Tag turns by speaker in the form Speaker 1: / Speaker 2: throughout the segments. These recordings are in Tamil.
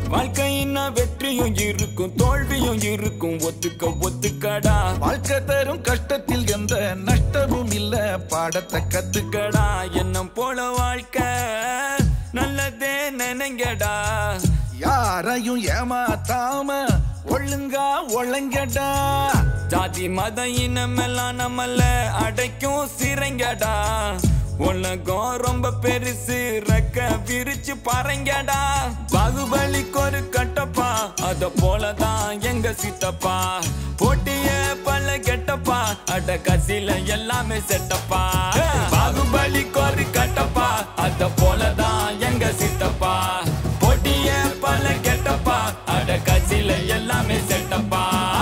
Speaker 1: வாழ்க்கையின்னா வெற்றியும் இருக்கும் தோல்வியும் இருக்கும் ஒத்துக்க ஒத்துக்கடா
Speaker 2: வாழ்க்கை தரும் கஷ்டத்தில் எந்த நஷ்டமும் இல்ல பாடத்தை கத்துக்க
Speaker 1: கத்துக்கடா என்ன போல வாழ்க்கை நல்லதே நினைங்கடா
Speaker 2: யாரையும் ஏமாத்தாம ஒழுங்கா ஒழுங்கடா
Speaker 1: ஜாதி மத இனமெல்லாம் நம்மள அடைக்கும் சிறைங்கடா உலகம் ரொம்ப பெருசு ரெக்க விரிச்சு பாருங்கடா பாகுபலிக்கு ஒரு கட்டப்பா அத போலதான் எங்க சித்தப்பா போட்டிய பல கெட்டப்பா அட கசில எல்லாமே செட்டப்பா பாகுபலிக்கு ஒரு கட்டப்பா அத போலதான் எங்க சித்தப்பா போட்டிய பல கெட்டப்பா அட கசில எல்லாமே செட்டப்பா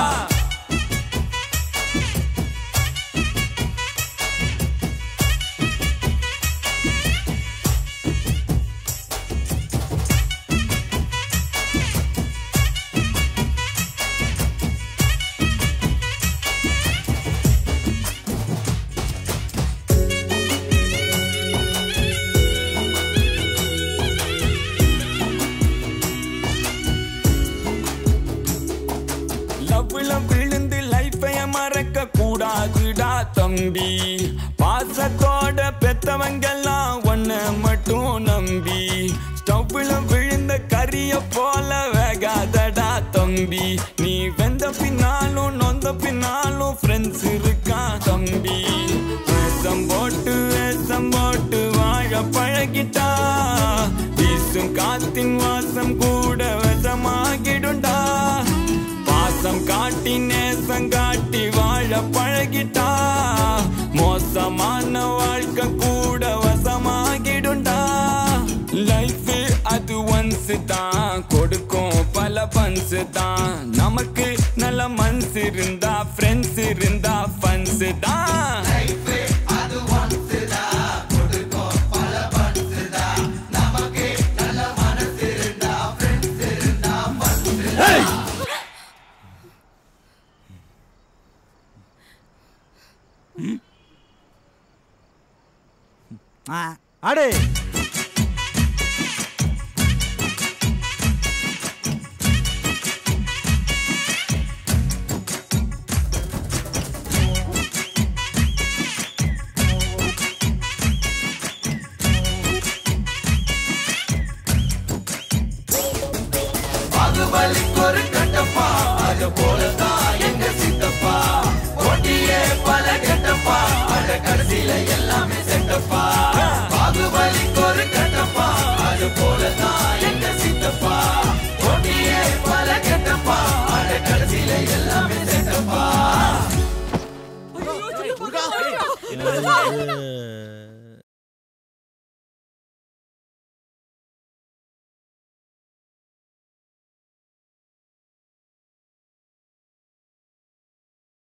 Speaker 1: லவ்ல விழுந்து லைஃபைய மறக்க கூடாதுடா தம்பி பாசத்தோட பெத்தவங்கெல்லாம் ஒன்ன மட்டும் நம்பி ஸ்டவ்ல விழுந்த கரிய போல வேகாதடா தம்பி நீ வெந்த பின்னாலும் நொந்த பின்னாலும் ஃப்ரெண்ட்ஸ் இருக்கா தம்பி வேஷம் போட்டு வேஷம் போட்டு வாழ பழகிட்டா வீசும் காத்தின் வாசம் கூட விஷமாகிடுண்டா பாசம் காட்டி நேசம் காட்டி வாழ பழகிட்டா மோசமான வாழ்க்கை கூட வசமாகிடுண்டா லைஃப் அது ஒன்ஸ் தான் கொடுக்கும் பல பன்ஸ் தான் நமக்கு நல்ல மனசு இருந்தா ஃப்ரெண்ட்ஸ் இருந்தா ஃபன்ஸ் தான்
Speaker 3: ஆ, ஆடு
Speaker 1: பாகுபலிக்கு ஒரு கட்டப்பா அது போலதான் எங்க சித்தப்பா போட்டியே பல கெட்டப்பா அட கடைசியில எல்லாமே செட்டப்பா பாகுபலிக்கு ஒரு கட்டப்பா அது போலதான் எங்க சித்தப்பா போட்டியே பல கெட்டப்பா அட கடைசியில எல்லாமே செட்டப்பா
Speaker 3: ஏ